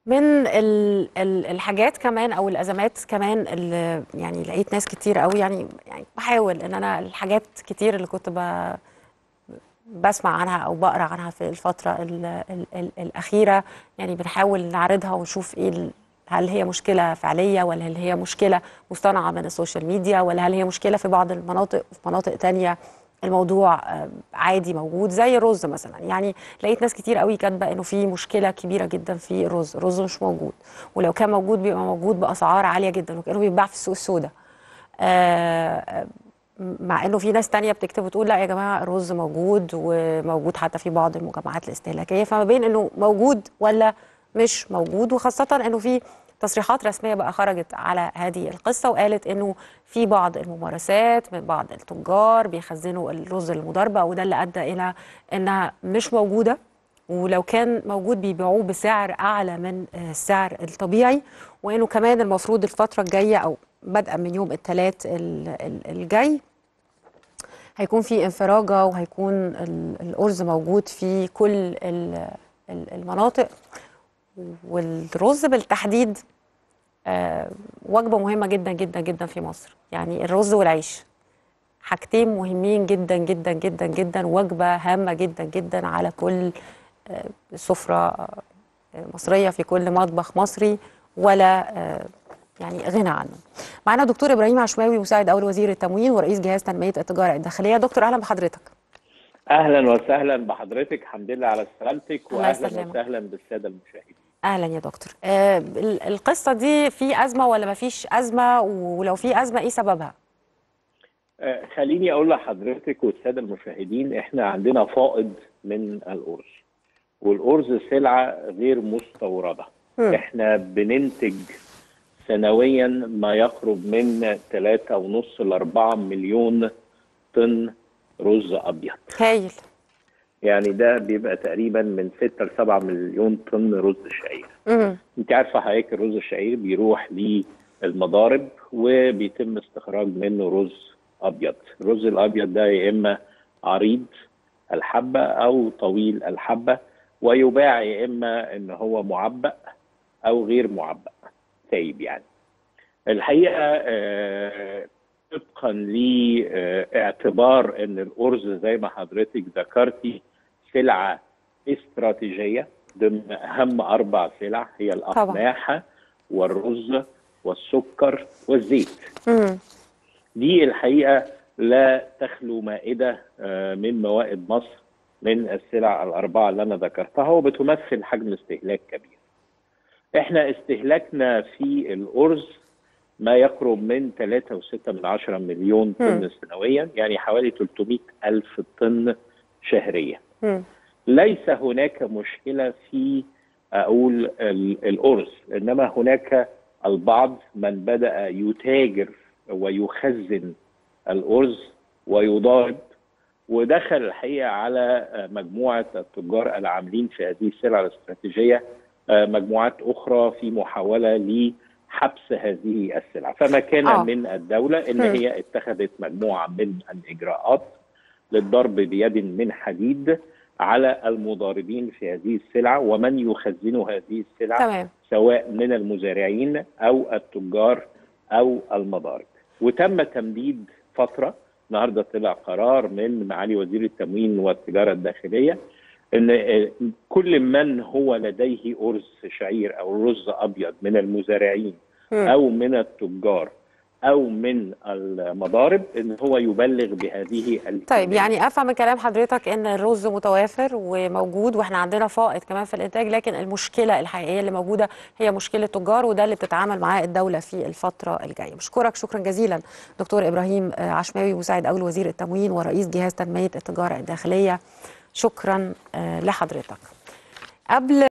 من ال- ال- الحاجات كمان او الازمات كمان اللي يعني لقيت ناس كتير قوي يعني يعني بحاول ان انا الحاجات كتير اللي كنت ب- بسمع عنها او بقرا عنها في الفتره ال ال ال الاخيره يعني بنحاول نعرضها ونشوف ايه ال- هل هي مشكله فعليه ولا هل هي مشكله مصطنعه من السوشيال ميديا ولا هل هي مشكله في بعض المناطق وفي مناطق تانية الموضوع آه، عادي موجود زي الرز مثلا يعني لقيت ناس كتير قوي كاتبه انه في مشكله كبيره جدا في الرز الرز مش موجود ولو كان موجود بيبقى موجود باسعار عاليه جدا وكانه بيتباع في السوق السوداء آه، مع انه في ناس تانية بتكتب وتقول لا يا جماعه الرز موجود وموجود حتى في بعض المجمعات الاستهلاكيه فما بين انه موجود ولا مش موجود وخاصه انه في تصريحات رسميه بقى خرجت على هذه القصه وقالت انه في بعض الممارسات من بعض التجار بيخزنوا الرز المضاربه وده اللي ادى الى انها مش موجوده ولو كان موجود بيبيعوه بسعر اعلى من آه، السعر الطبيعي وانه كمان المفروض الفتره الجايه او بدءا من يوم الثلاث الجاي هيكون في انفراجه وهيكون ال- الارز موجود في كل ال- ال- المناطق والرز بالتحديد آه، وجبه مهمه جدا جدا جدا في مصر يعني الرز والعيش حاجتين مهمين جدا جدا جدا جدا وجبه هامه جدا جدا على كل آه، سفره آه، مصريه في كل مطبخ مصري ولا آه، يعني غنى عنه. معانا دكتور ابراهيم عشماوي مساعد اول وزير التموين ورئيس جهاز تنميه التجاره الداخليه. دكتور اهلا بحضرتك. اهلا وسهلا بحضرتك الحمد لله على سلامتك الله واهلا يسلمك. وسهلا بالساده المشاهدين اهلا يا دكتور. آه ال- القصه دي في ازمه ولا ما فيش ازمه ولو في ازمه ايه سببها؟ آه، خليني اقول لحضرتك والساده المشاهدين احنا عندنا فائض من الارز والارز سلعه غير مستورده مم. احنا بننتج سنويا ما يقرب من 3.5 ل 4 مليون طن رز ابيض هايل. يعني ده بيبقى تقريبا من 6 ل 7 مليون طن رز شعير امم انت عارفه حضرتك الرز الشعير بيروح للمضارب وبيتم استخراج منه رز ابيض الرز الابيض ده يا اما عريض الحبه او طويل الحبه ويباع يا اما ان هو معبأ او غير معبأ سايب يعني الحقيقه آه، طبقا لاعتبار ان الارز زي ما حضرتك ذكرتي سلعه استراتيجيه ضمن اهم اربع سلع هي الاقماح والرز والسكر والزيت امم دي الحقيقه لا تخلو مائده آه، من موائد مصر من السلع الاربعه اللي انا ذكرتها وبتمثل حجم استهلاك كبير. احنا استهلاكنا في الارز ما يقرب من 3.6 من عشرة مليون طن مم. سنويا يعني حوالي 300 ألف طن شهريا امم ليس هناك مشكلة في أقول ال- الأرز إنما هناك البعض من بدأ يتاجر ويخزن الأرز ويضارب ودخل الحقيقة على مجموعة التجار العاملين في هذه السلع الاستراتيجية مجموعات أخرى في محاولة لحبس هذه السلع فما كان آه. من الدولة إن مم. هي اتخذت مجموعة من الإجراءات للضرب بيد من حديد على المضاربين في هذه السلع ومن يخزن هذه السلع تمام. سواء من المزارعين او التجار او المضارب وتم تمديد فتره النهارده طلع قرار من معالي وزير التموين والتجاره الداخليه ان آه، كل من هو لديه ارز شعير او رز ابيض من المزارعين مم. او من التجار او من المضارب ان هو يبلغ بهذه طيب الكمية. يعني افهم من كلام حضرتك ان الرز متوافر وموجود واحنا عندنا فائض كمان في الانتاج لكن المشكله الحقيقيه اللي موجوده هي مشكله التجار وده اللي بتتعامل معاه الدوله في الفتره الجايه بشكرك شكرا جزيلا دكتور ابراهيم آه، عشماوي مساعد اول وزير التموين ورئيس جهاز تنميه التجاره الداخليه شكرا آه، لحضرتك قبل